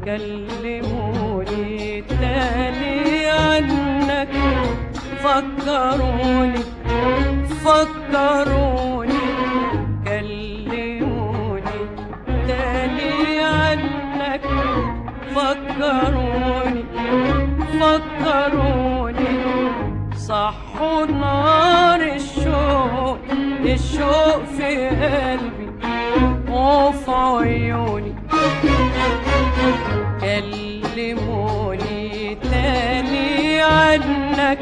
كلموني تاني عنك فكروني فكروني كلموني تاني عنك فكروني فكروني صحوا نار الشوق الشوق في قلبي وفي عيوني كلموني تاني عنك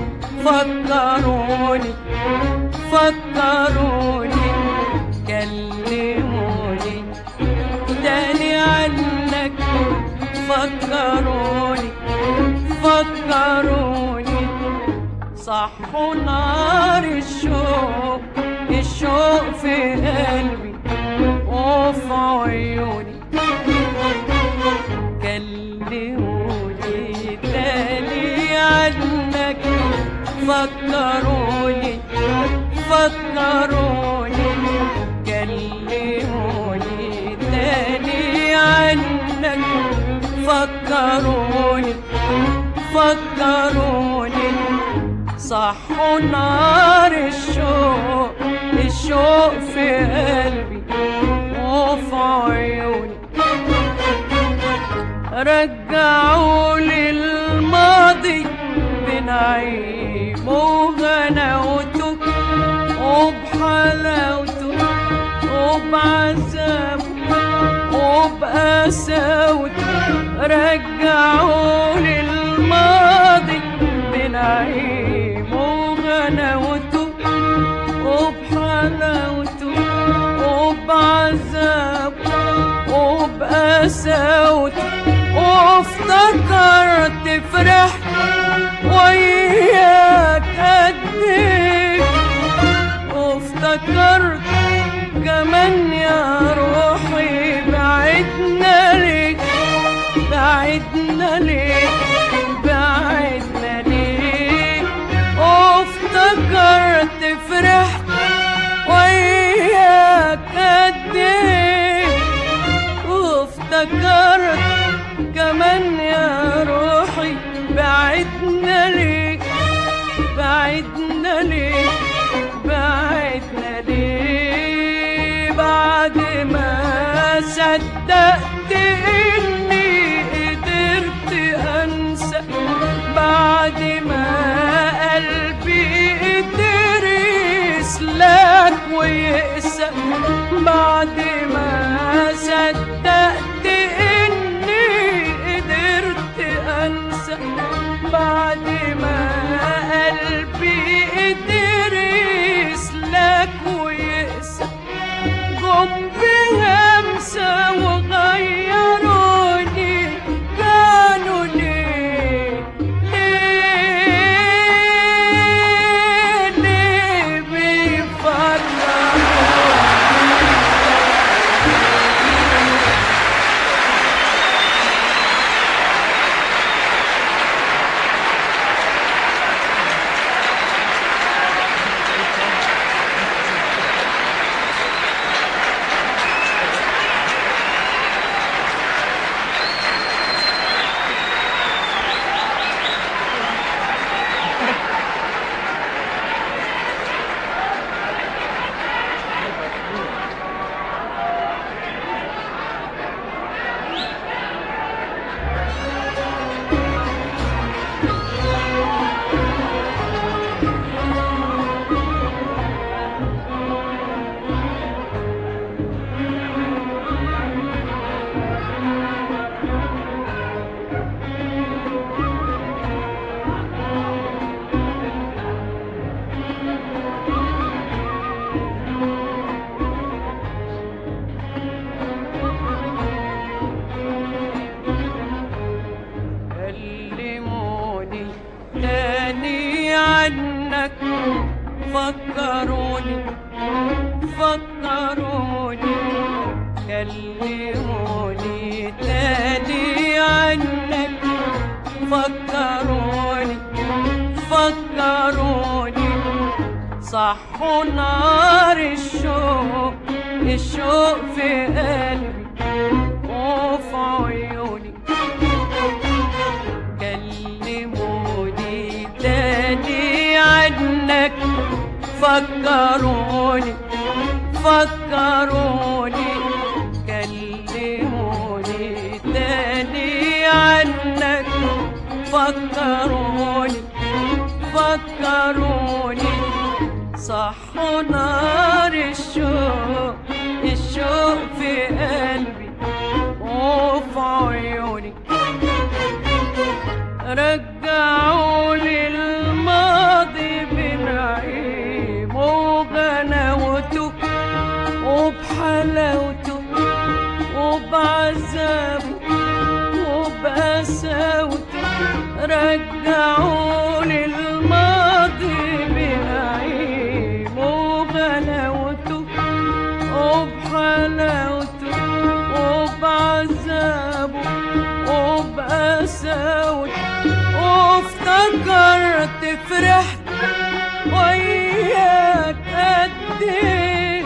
فكروني فكروني كلموني تاني عنك فكروني فكروني صحوا نار الشوق الشوق في قلبي وفي عيوني كلموني تاني عنك فكروني فكروني كلموني تاني عنك فكروني فكروني صحوا نار الشوق الشوق في قلبي وفي عيوني رجعوا لي الماضي بنعيم وغناوته وبحلاوته وبعذابه وبقساوته رجعوا لي الماضي بنعيم وغناوته وبحلاوته وبعذابه وبقساوته وافتكرت فرحت وياك قد ايه وافتكرت كمان يا روحي بعدنا ليه بعدنا ليه بعدنا ليه وافتكرت فرحت وياك قد ايه وافتكرت كمان يا روحي بعدنا ليه بعدنا ليه بعدنا ليه بعد ما صدقت اني قدرت انسى بعد ما قلبي قدر يسلك ويقسى بعد ما صدقت اني قدرت انسى بعد ما قلبي قدر يسلك ويقسى جم بهمسة وغيروني كانوا ليه ليه ليه بيفرقوا كلموني تاني عنك فكروني فكروني كلموني تاني عنك فكروني فكروني صحوا نار الشوق الشوق في قلبي وفي عيوني فكروني فكروني كلموني تاني عنك فكروني فكروني صحوا نار الشوق الشوق في قلبي وفي عيوني رجعوا لي الماضي بنعيم وغناوته وبحلاوته وبعذابه وبقساوته رجعوا لي الماضي بنعيم وغناوته وبحلاوته وبعذابه وبقساوته وافتكرت فرحت وياك قد ايه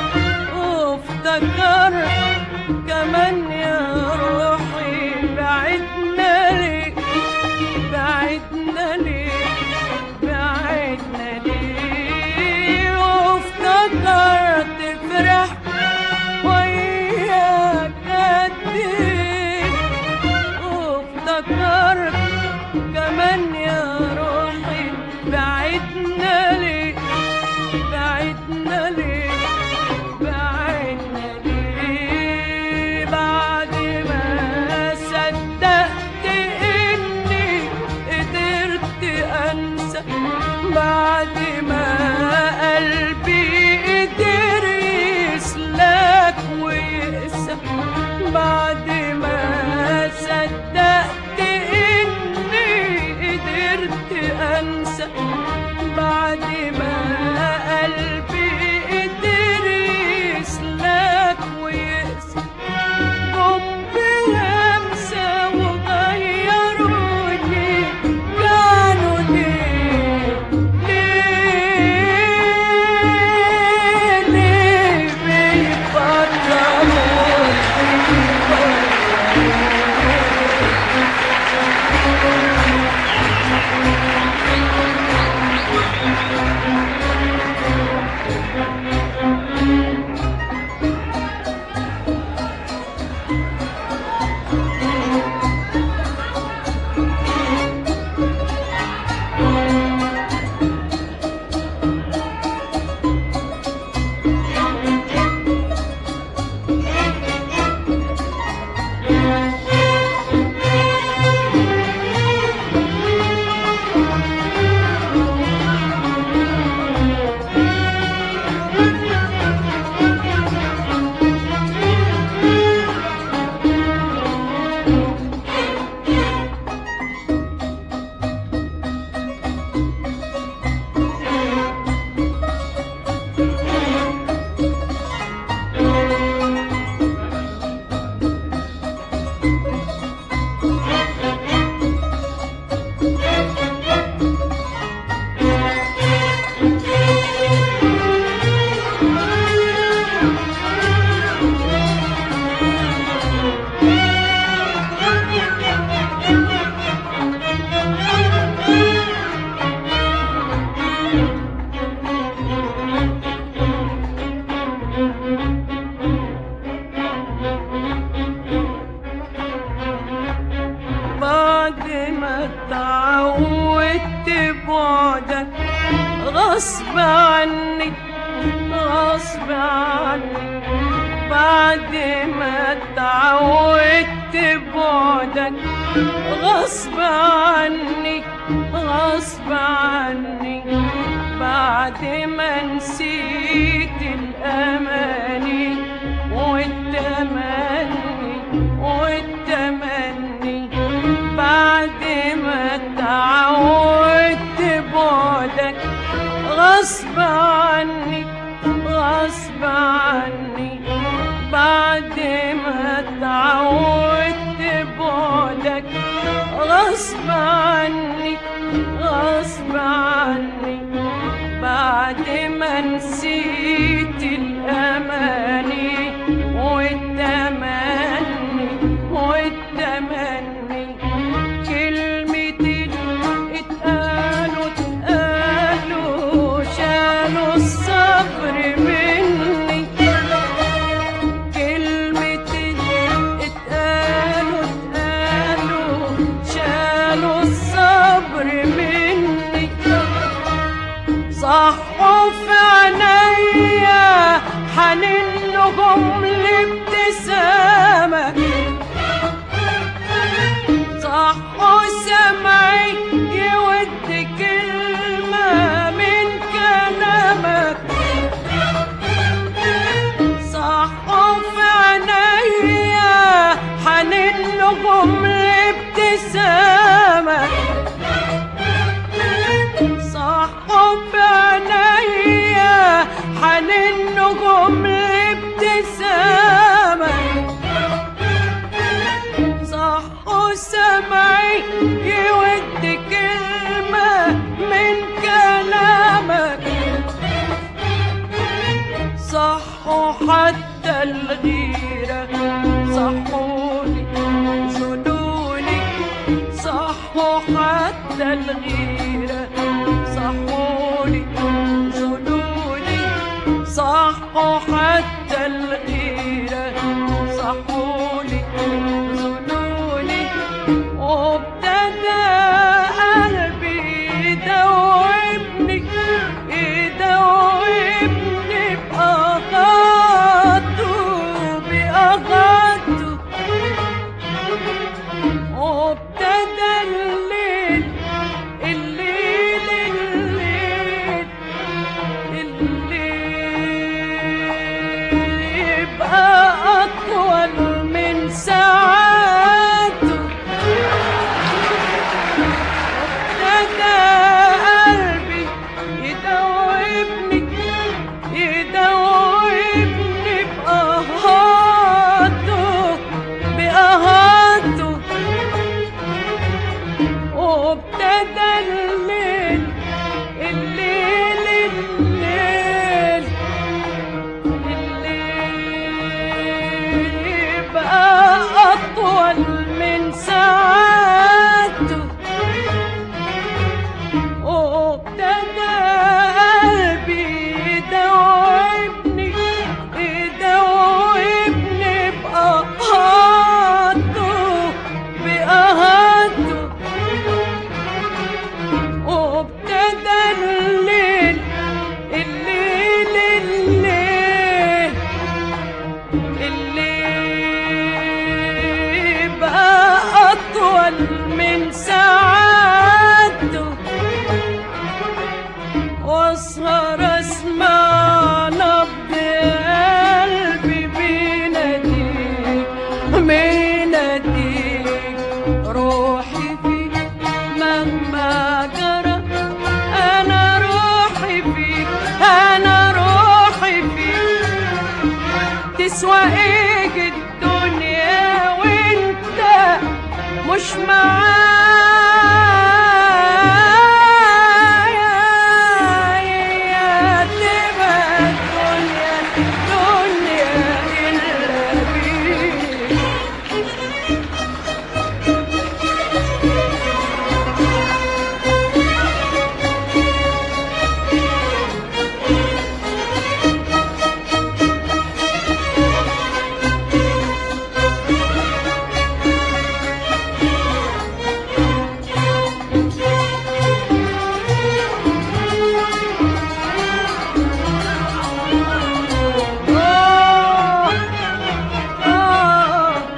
وافتكرت كمان يا روحي بعدنا ليه بعدنا ليه بعدنا ليه وافتكرت فرحت وياك قد ايه وافتكرت كمان يا روحي بعدنا ليه بعدنا ليه بعدنا ليه بعد ما صدقت اني قدرت انسى بعد ما قلبي قدر يسلك ويقسى بعد ما صدقت اني قدرت انسى بعد ما قلبي قدر يسلك ويقسى حبي همسة وغيروني كانوا ليه ليه ليه بيفكروني بعد ما اتعودت بعدك غصب عني غصب عني بعد ما اتعودت بعدك غصب عني غصب عني بعد ما نسيت الأماني والتمني والتمني بعد ما تعودت بعدك غصب عني غصب عني بعد ما تعودت بعدك غصب عني غصب عني بعد ما نسيت الأماني والتمني والتمني كلمتين اتقالوا اتقالوا شالوا أطول من ساعته وابتدى قلبي يدوبني يدوبني بقهاته بقهاته وابتدى الليل الليل الليل اللي بقى أطول من ساعاته وأسهر أسمع نبض قلبي بيناديك بيناديك روحي فيك مهما جرى أنا روحي فيك أنا روحي فيك تسوى ايه الدنيا وانت مش معايا تبقى الدنيا دنيا إلا بيك آه آه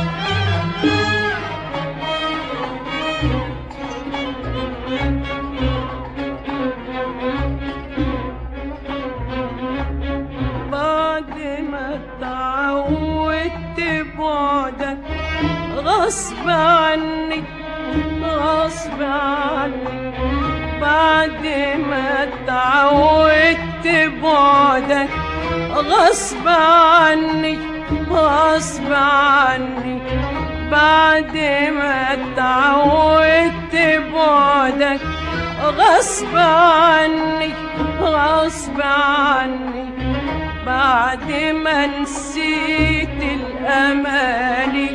بعد ما اتعودت بعدك غصب عني غصب عني بعد ما اتعودت بعدك غصب عني غصب عني بعد ما اتعودت بعدك غصب عني غصب عني بعد ما نسيت الأماني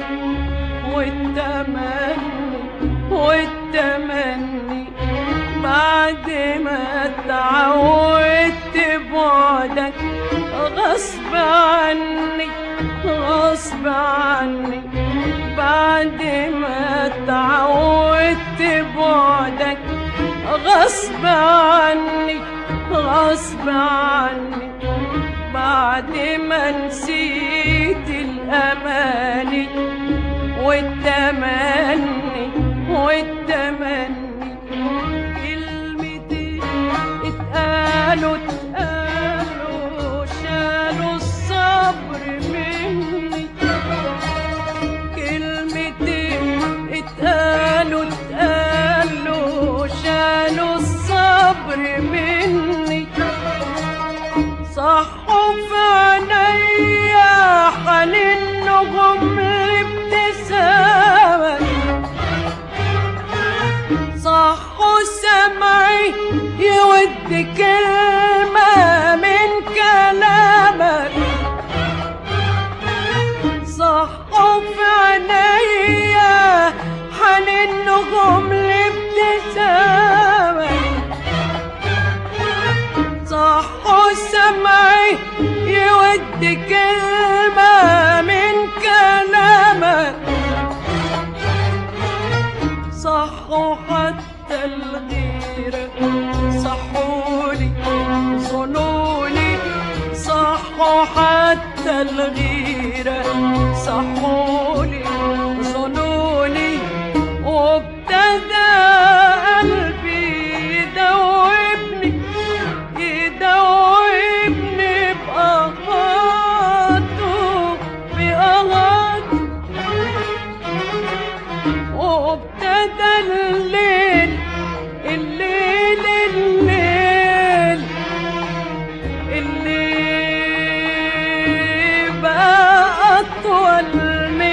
والتمني والتمني بعد ما اتعودت بعدك غصب عني غصب عني بعد ما اتعودت بعدك غصب عني غصب عني بعد ما نسيت الأماني والتمني والتمني كلمتين اتقالوا اتقالوا شالوا الصبر مني كلمتين اتقالوا اتقالوا شالوا الصبر مني صحوا في عينيا حنين نجوم الابتسامة صحوا سمعي يود كلمة من كلامك صحوا في عينيا حنين نجوم الابتسامة صحوا سمعي يود كلمة من كلامك صحوا حتى الغيرة صحولي ظنوني صحوا حتى الغيرة صحولي ظنوني وابتدى قلبي يدوبني يدوبني بأغاته بأغاته وابتدى الليل الليل الليل اللي بقى أطول من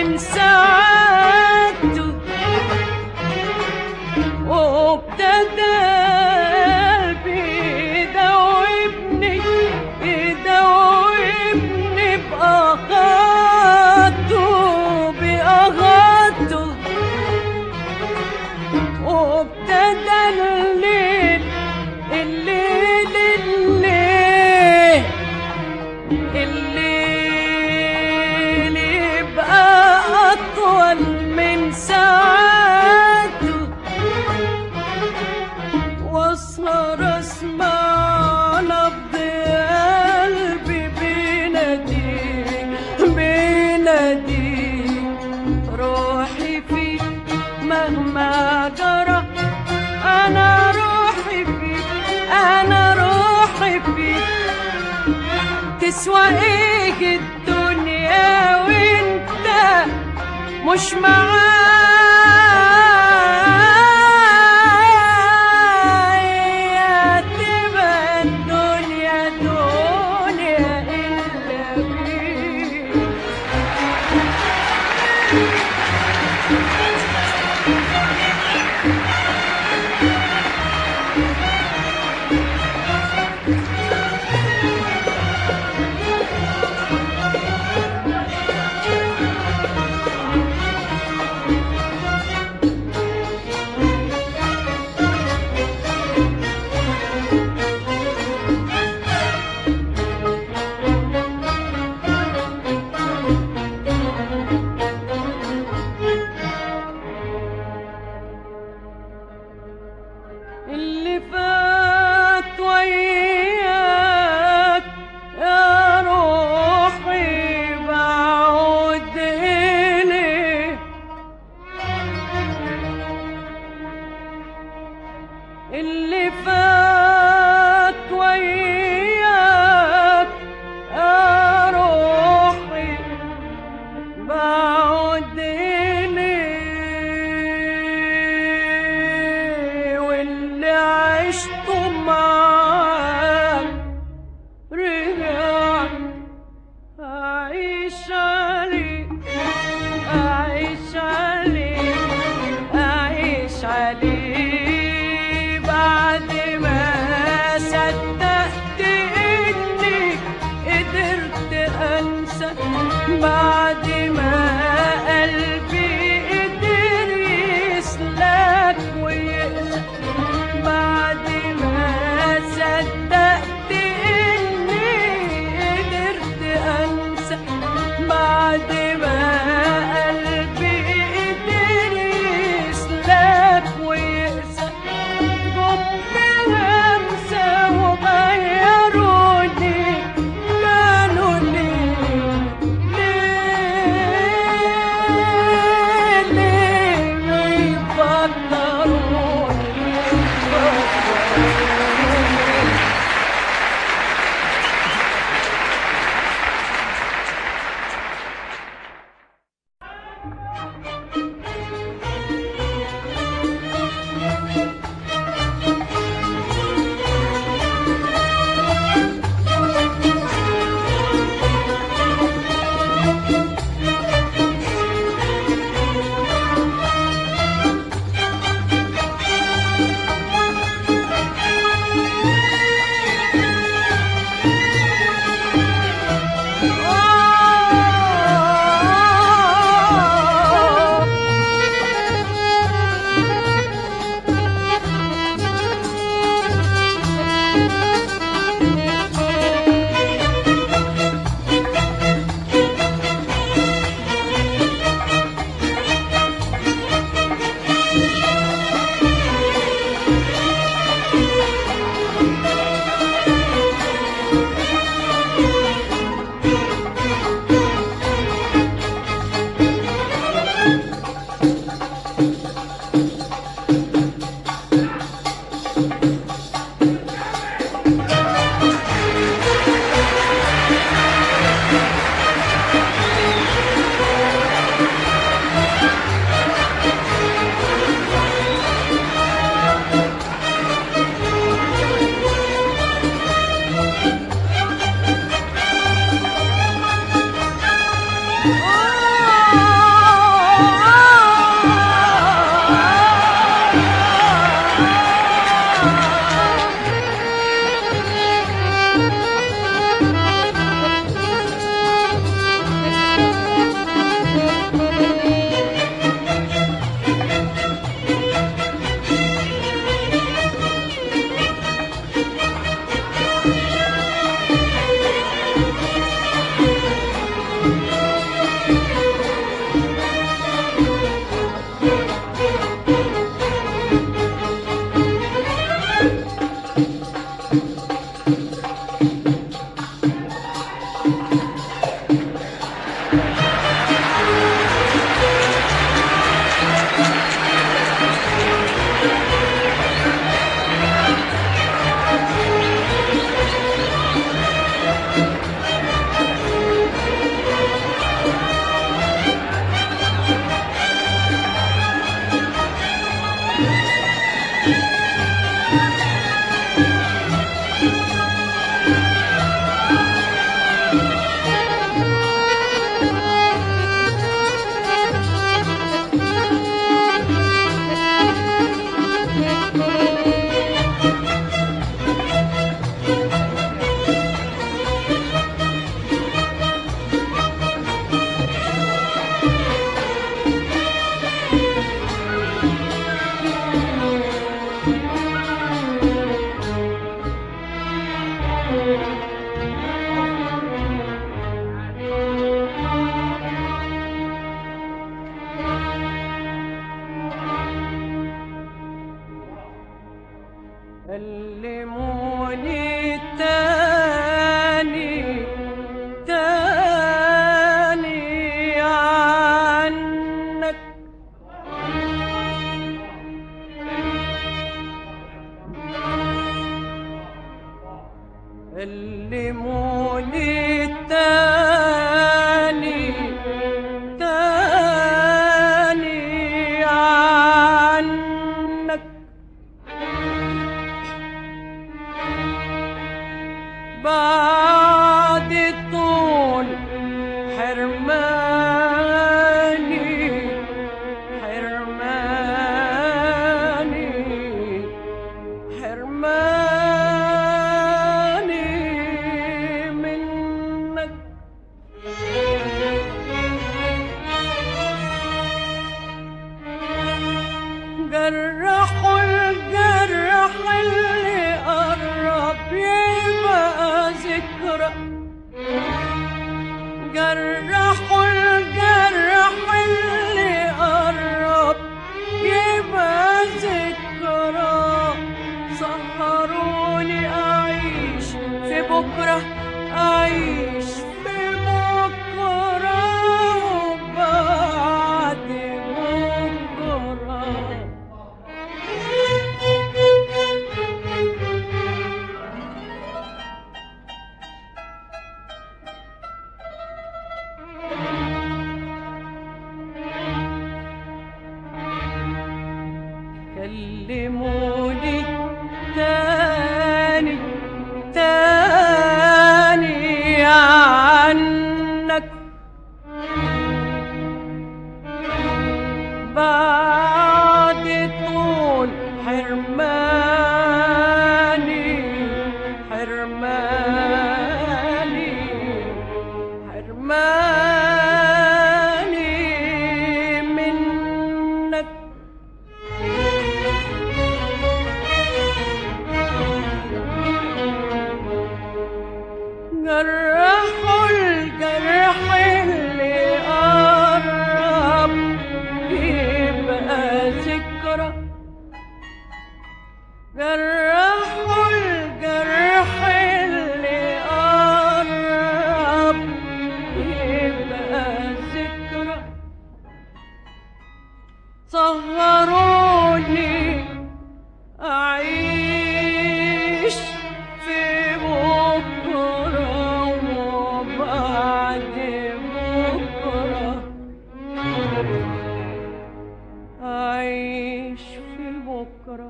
بتنادي روحي فيك مهما جرى انا روحي فيك انا روحي فيك تسوى ايه الدنيا وانت مش معايا تبقى الدنيا دنيا إلا بيك اللي فات وياك يا روحي بعود إليه اللي فات وياك يا روحي بعد إليه واللي عشته معاك رجعت أعيش عليه أعيش عليه أعيش عليه بعد ما صدقت إني قدرت أنسى بعد ما قلبي قدر يسلك ويقسى بعد ما صدقت إني قدرت أنسى بعد ما قلبي قدر يسلك ويقسى جبت همسة وغيروني كانوا ليه ليه ليه بيفكروني بيفكروني حرماني حرماني منك جرحوا الجرح اللي قرب يبقى ذكرى جرحوا الجرح اللي قرب يبقى ذكرى سهروني أعيش في بكرة أعيش في بكرة وبعد بكرة كلموني تاني تاني عنك بعد طول حرماني حرماني حرماني منك جرحوا الجرح اللي قرب يبقى ذكرى جرحوا الجرح اللي قرب يبقى ذكرى صغروني أعيش في بكرة وبعد بكرة أعيش في بكرة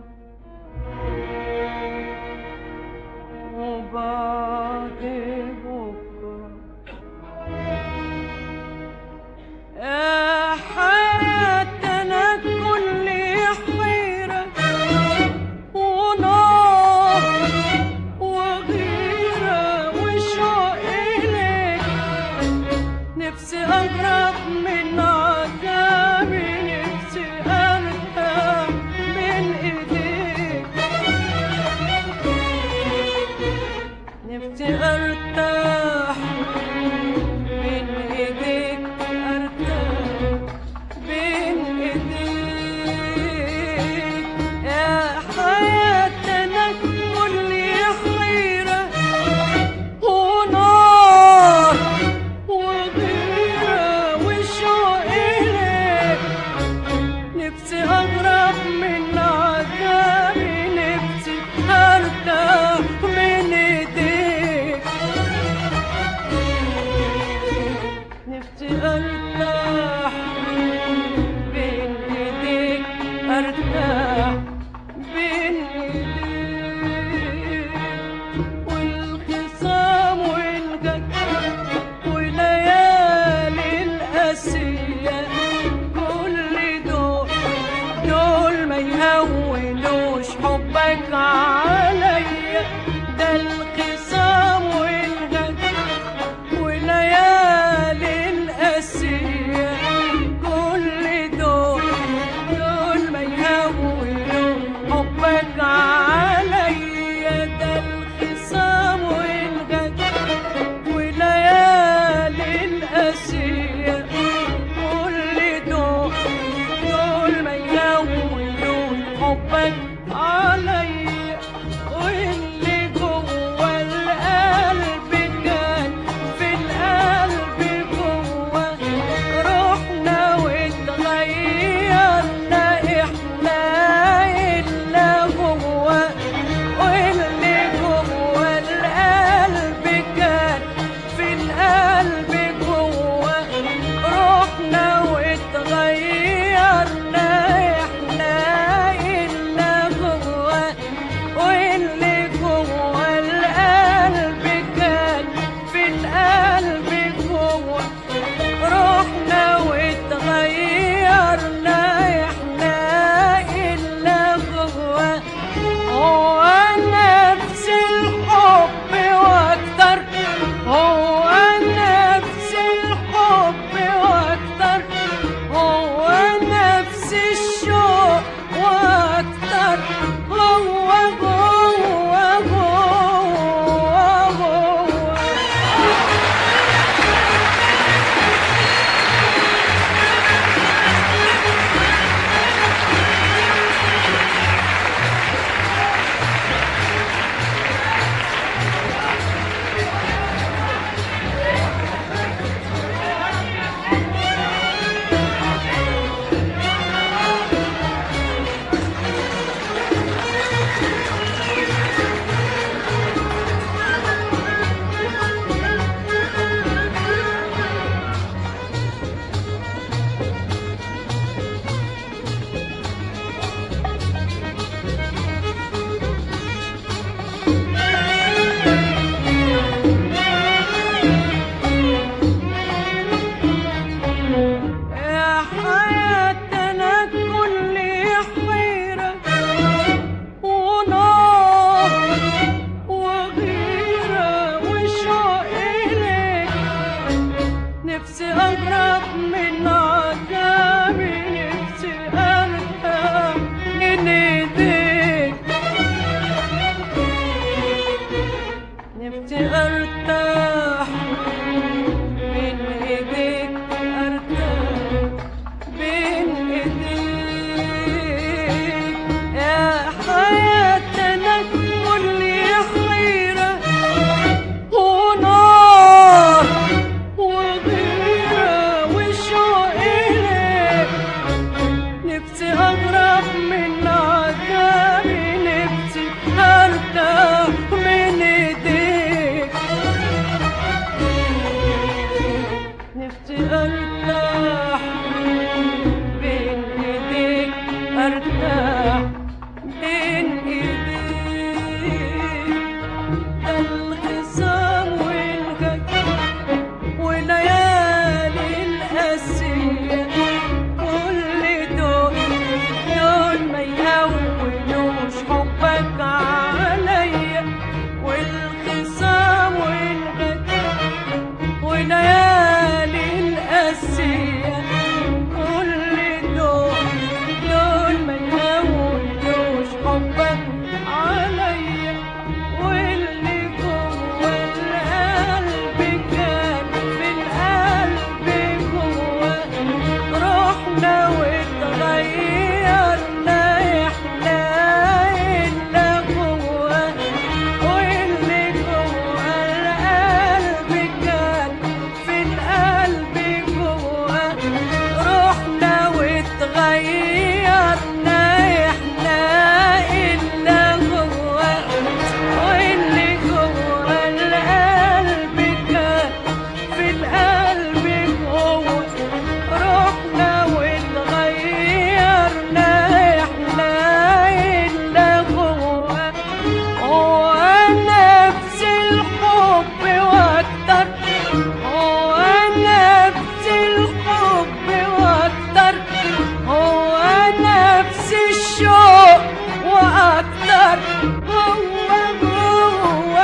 وبعد بكرة يا حياتنا كل حيرة ونار وغيرة وشوق إليك نفسي أهرب من عذابي نفسي أرتاح من إيديك نفسي أرتاح بين إيديك أرتاح بين إيديك يا حياتنا كل حيرة ونار وغيرة وشوق إليك نفسي أهرب من عذابي نفسي أرتاح من إيديك نفسي أرتاح بين إيديك أرتاح بين إيديك والخصام والجد وليالي القاسية كل دول دول ما يهونوش حبك عليا ده الخصام والجد وليالي القاسية القاسية كل دول دول ما يهونوش حبك عليا والخصام والغدر وليالي القاسية كل دول دول ما يهونوش حبك عليا واللي جوه القلب كان في القلب جوه رحنا واتغيرنا احنا إلا جوه واللي جوه القلب كان في القلب جوه رحنا واتغيرنا احنا إلا جوه واللي جوه القلب كان في القلب جوه رحنا واتغيرنا احنا إلا جوه هو نفس الحب واكتر هو نفس الحب واكتر هو نفس الشوق واكتر هو هو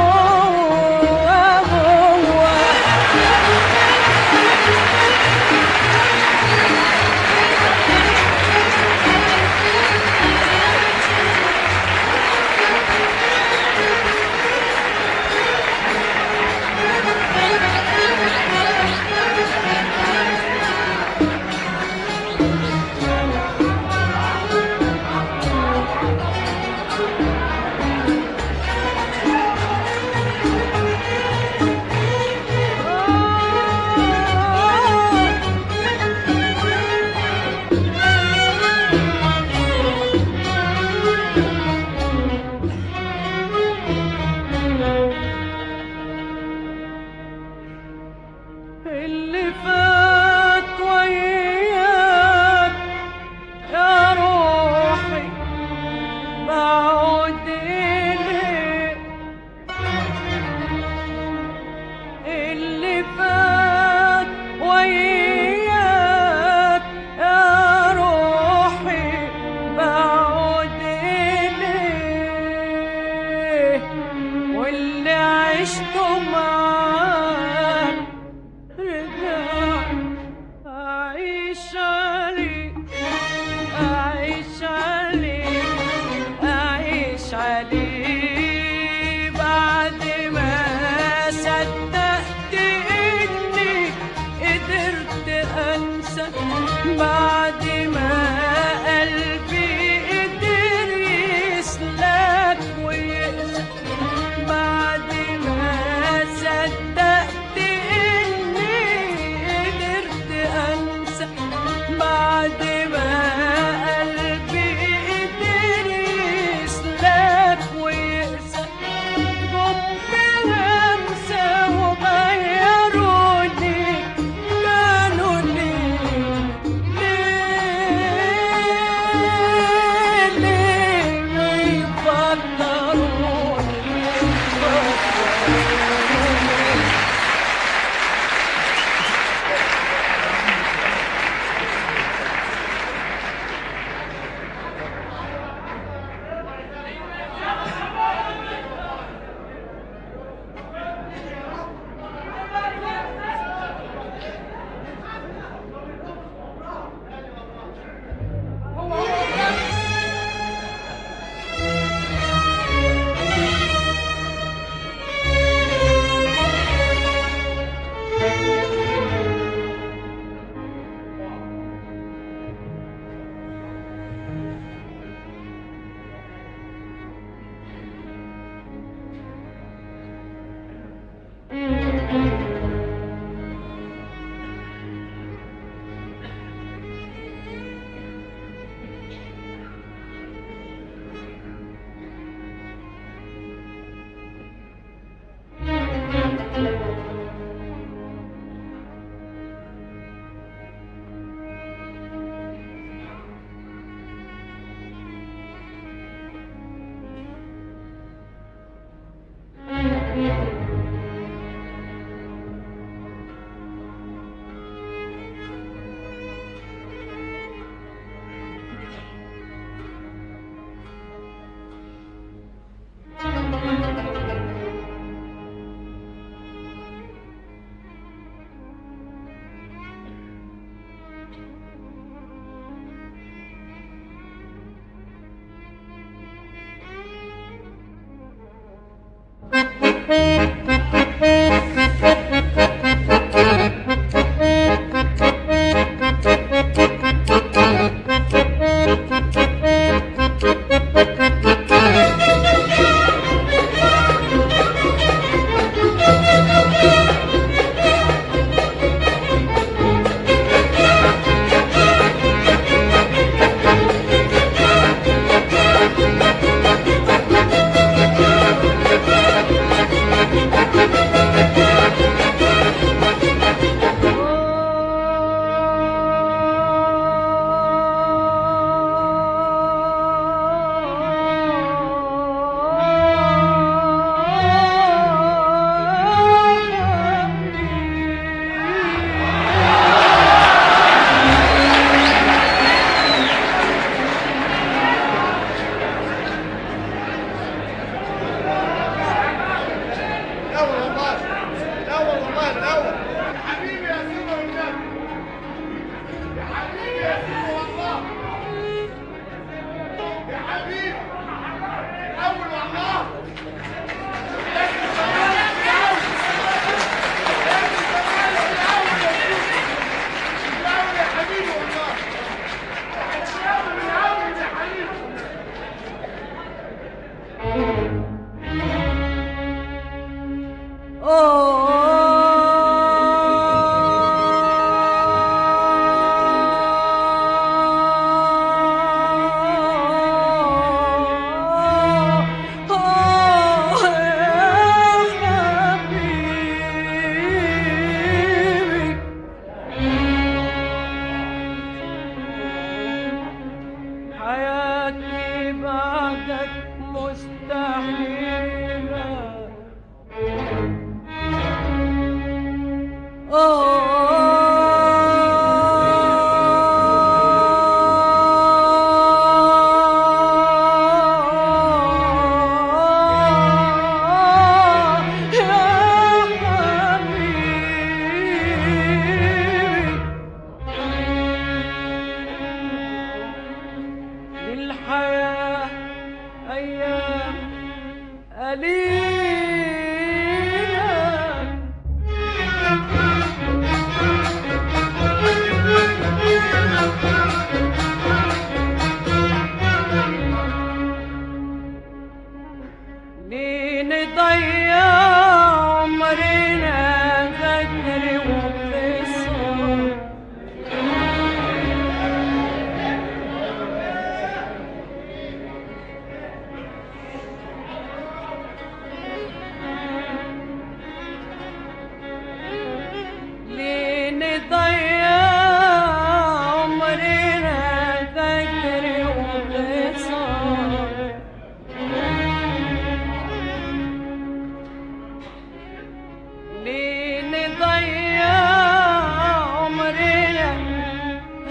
هو هو اللي فات وياك يا روحي بعود إليك اللي فات وياك يا روحي بعود إليك واللي عشته معاك رجع أعيش عليك أعيش عليك أعيش عليك بعد ما صدقت إني قدرت أنسى بعد ما قلبي قدر يسلك ويقسى بعد ما صدقت إني قدرت أنسى بعد ما قلبي قدر يسلك ويقسى كنت همسة وغيروني كانوا ليه ليه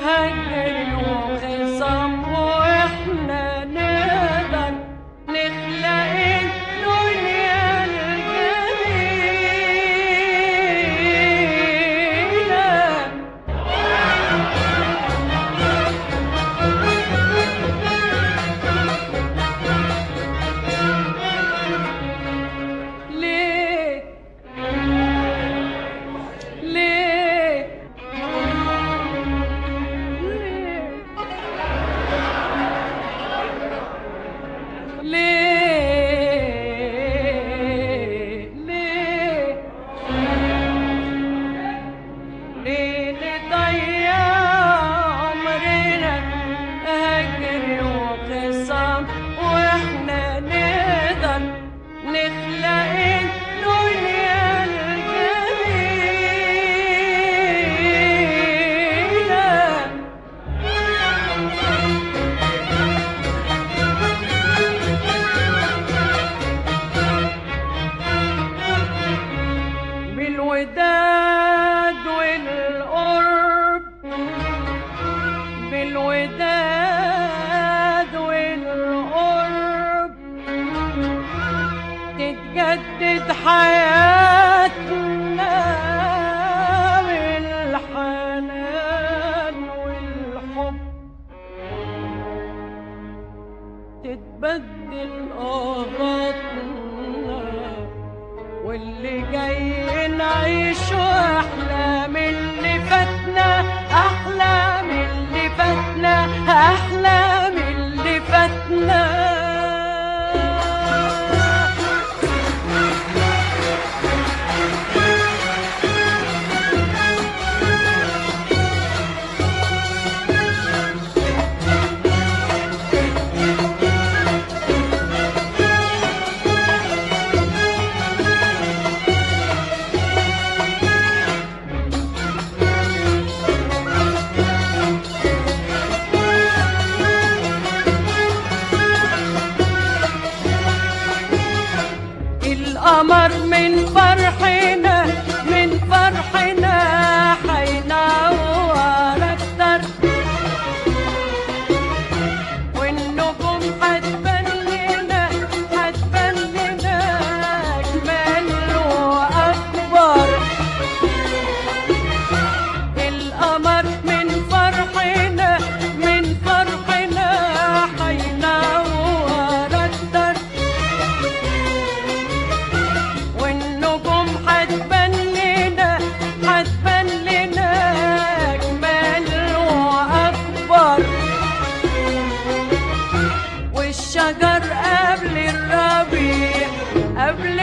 هجر وخصام واحنا نقدر نخلق الدنيا الجميلة ليه ليه ليه ليه ليه ليه نضيع عمرنا هجر وخصام واحنا نقدر نخلق الدنيا الجميلة بالوداد والقرب بالوداد والقرب تتجدد حياتنا بالحنان والحب تتبدل آهاتنا واللي جاي نعيش أحلى من اللي فاتنا أحلى من اللي فاتنا أحلى من اللي فاتنا القمر من فرحنا من فرحنا حينور اكتر والنجوم هتبان لنا هتبان لنا اجمل واكبر القمر من فرحنا من فرحنا حينور اكتر والنجوم هتبان لنا هتبان لنا اجمل واكبر والشجر قبل الربيع قبل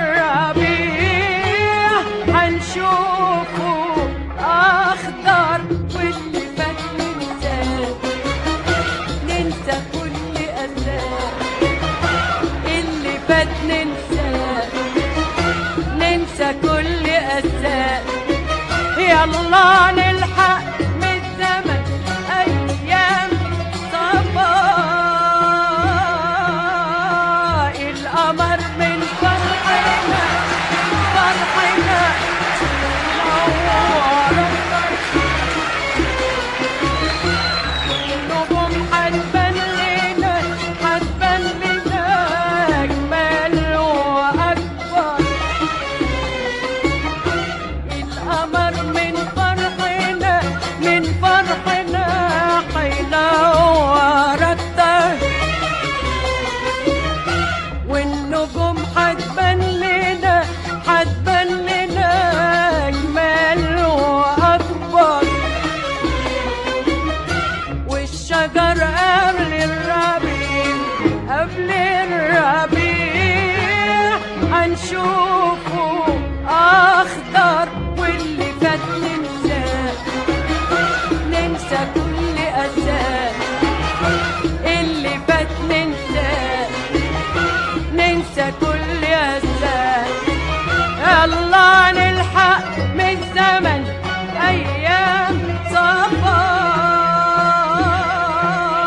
الربيع هنشوفه اخضر واللي فات ننساه ننسى كل اذاه اللي فات ننساه ننسى كل أساء يلا نلحق من الزمن أيام صفاء القمر من فرحنا فرحنا نور النجوم هتبان لنا هتبان لنا أجمل وأكبر القمر من فرحنا من فرحنا حينور اكتر والنجوم هتبان لنا هتبان لنا اجمل واكبر والشجر قبل الربيع قبل الربيع هنشوفه اخضر واللي فات ننساه ننسى كل اساه اللي فات ننساه ننسى كل اساه يلا نلحق من الزمن ايام صفا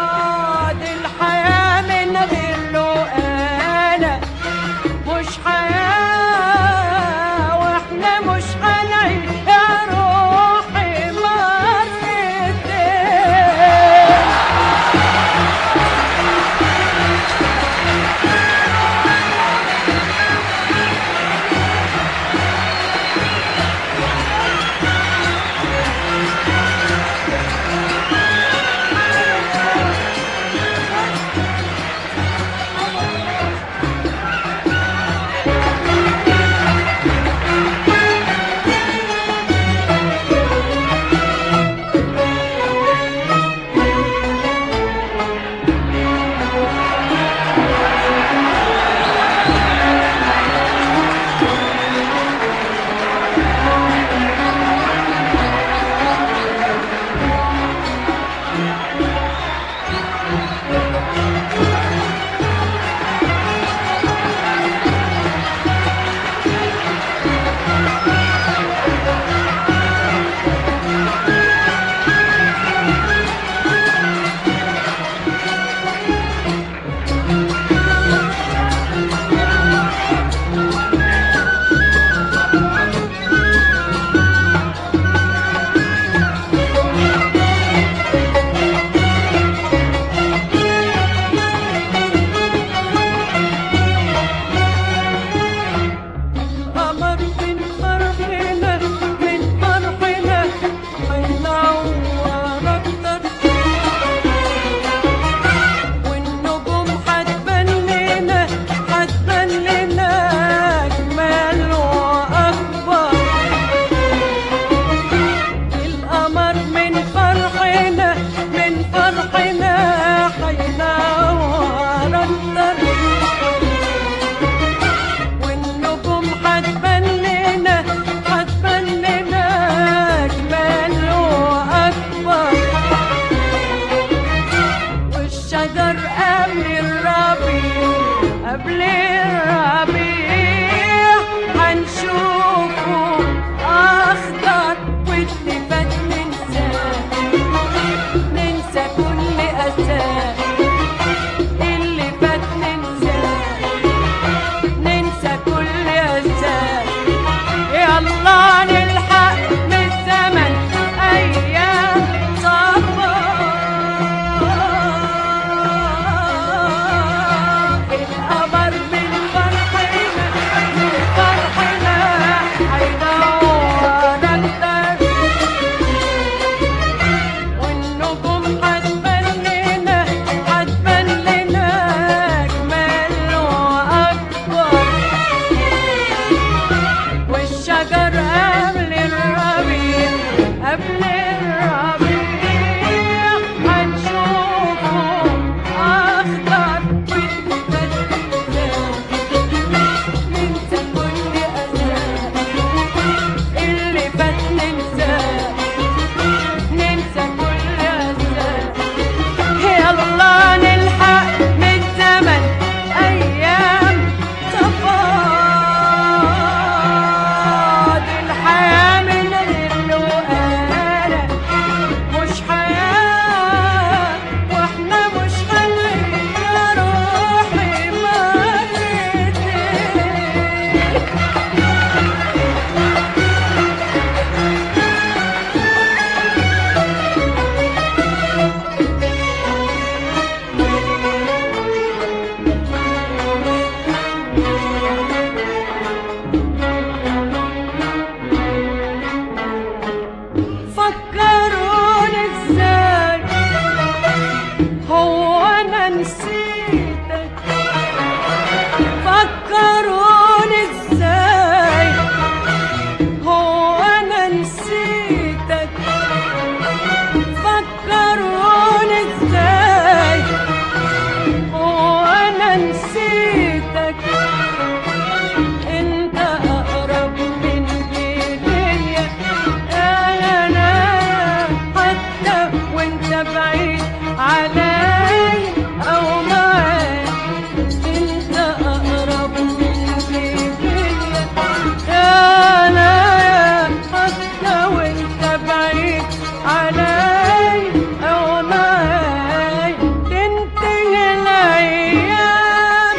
بعيد علي او معاي انت اقرب مني ليا يا انا يا حتى وانت بعيد علي او معاي تنتهي الايام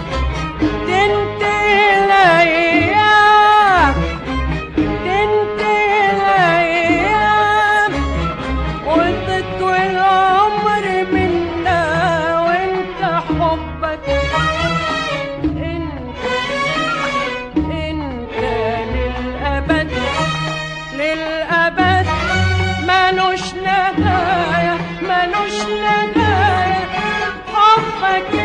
تنتهي الايام تنتهي الايام وتطوي العمر منا وانت حبك انت انت للابد للابد ملوش نهايه ملوش نهايه حبك